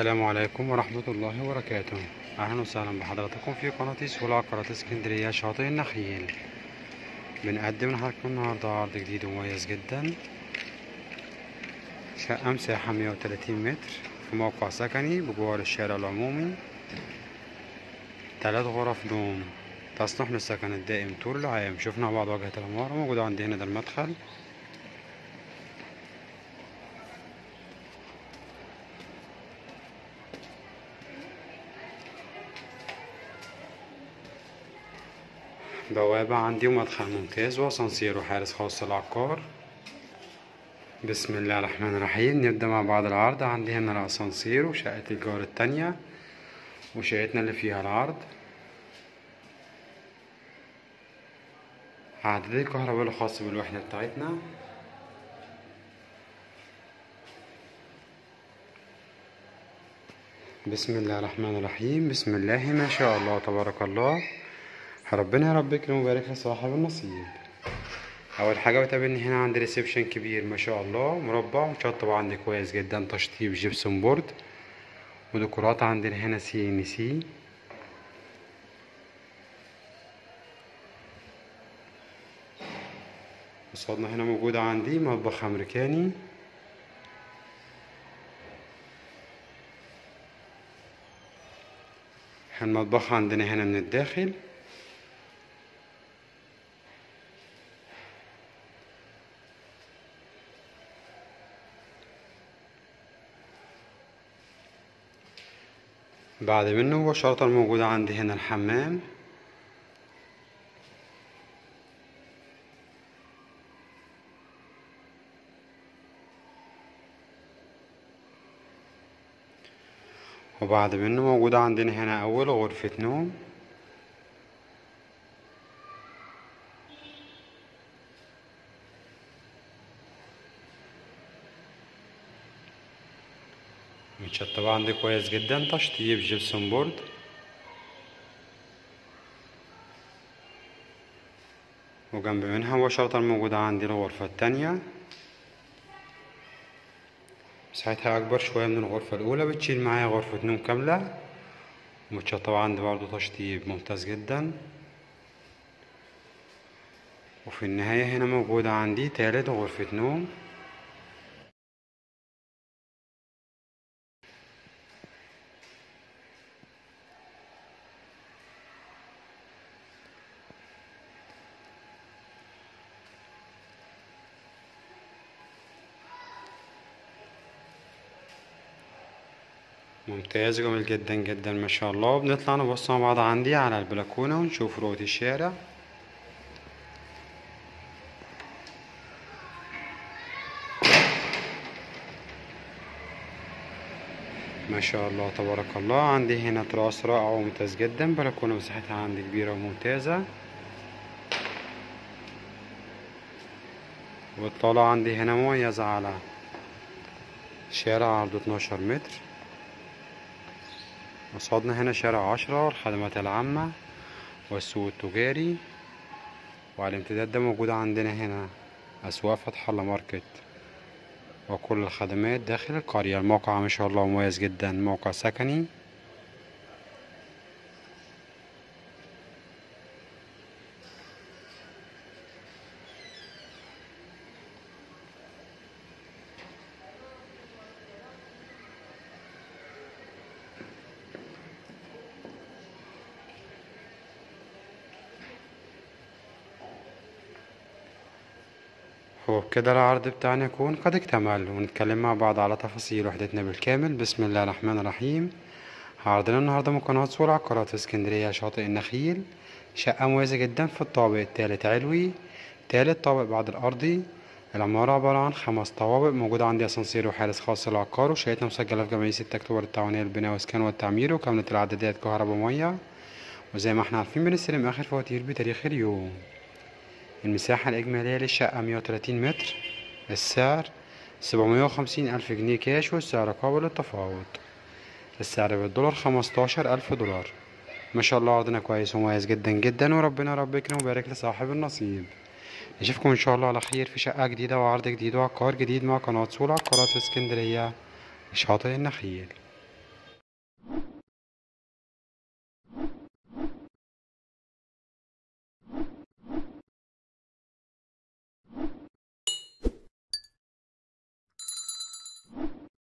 السلام عليكم ورحمة الله وبركاته أهلا وسهلا بحضراتكم في قناة سهولة عقارات اسكندرية شاطئ النخيل بنقدم لحضراتكم النهاردة عرض جديد ومميز جدا شقة مساحة مية وتلاتين متر في موقع سكني بجوار الشارع العمومي تلات غرف نوم تصلح للسكن الدائم طول العام شفنا بعض واجهة العمارة موجودة عندي هنا ده المدخل بوابة عندي ومدخل ممتاز وأسانسير وحارس خاص للعقار بسم الله الرحمن الرحيم نبدأ مع بعض العرض عندي هنا الأسانسير وشقة الجار التانية وشقتنا اللي فيها العرض عدد الكهرباء الخاص بالوحدة بتاعتنا بسم الله الرحمن الرحيم بسم الله ما شاء الله تبارك الله ربنا يا رب يكرم ويبارك لصاحب النصيب اول حاجه بتقابلني هنا عندي ريسبشن كبير ما شاء الله مربع ومشطب عندي كويس جدا تشطيب جبسون بورد وديكورات عندنا هنا سي ان سي قصادنا هنا موجودة عندي مطبخ أمريكاني المطبخ عندنا هنا من الداخل بعد منه مباشرة موجود عندي هنا الحمام وبعد منه موجود عندنا هنا أول غرفة نوم متشطبة عندي كويس جدا تشطيب جبسون بورد وجنب منها مباشرة موجودة عندي الغرفة التانية مساحتها أكبر شوية من الغرفة الأولى بتشيل معايا غرفة نوم كاملة متشطبة عندي برضو تشطيب ممتاز جدا وفي النهاية هنا موجودة عندي تالت غرفة نوم ممتاز جميل جدا جدا ما شاء الله بنطلع نبص مع بعض عندي على البلكونة ونشوف رؤية الشارع ما شاء الله تبارك الله عندي هنا تراس رائع وممتاز جدا بلكونة مساحتها عندي كبيرة وممتازة والطالع عندي هنا مميزة على شارع عرضه 12 متر قصادنا هنا شارع عشرة والخدمات العامة والسوق التجاري وعلى الامتداد ده موجود عندنا هنا أسواق فتح الله ماركت وكل الخدمات داخل القرية الموقع ما شاء الله مميز جدا موقع سكني وبكده العرض بتاعنا يكون قد اكتمل ونتكلم مع بعض على تفاصيل وحدتنا بالكامل بسم الله الرحمن الرحيم عرضنا النهاردة من قناة سوق العقارات في اسكندرية شاطئ النخيل شقة مميزة جدا في الطابق التالت علوي تالت طابق بعد الأرضي العمارة عبارة عن خمس طوابق موجود عندي أسانسير وحارس خاص للعقار وشقتنا مسجلة في جمعية ستة أكتوبر التعاونية للبناء والإسكان والتعمير وكاملة العدادات كهرباء ومية وزي ما احنا عارفين بنستلم آخر فواتير بتاريخ اليوم المساحة الإجمالية للشقة مية وتلاتين متر السعر سبعمية وخمسين ألف جنيه كاش والسعر قابل للتفاوض السعر بالدولار خمستاشر ألف دولار ما شاء الله عرضنا كويس ومميز جدا جدا وربنا رب يكرم ويبارك لصاحب النصيب نشوفكم إن شاء الله على خير في شقة جديدة وعرض جديد وعقار جديد مع قناة سول عقارات في اسكندرية شاطئ النخيل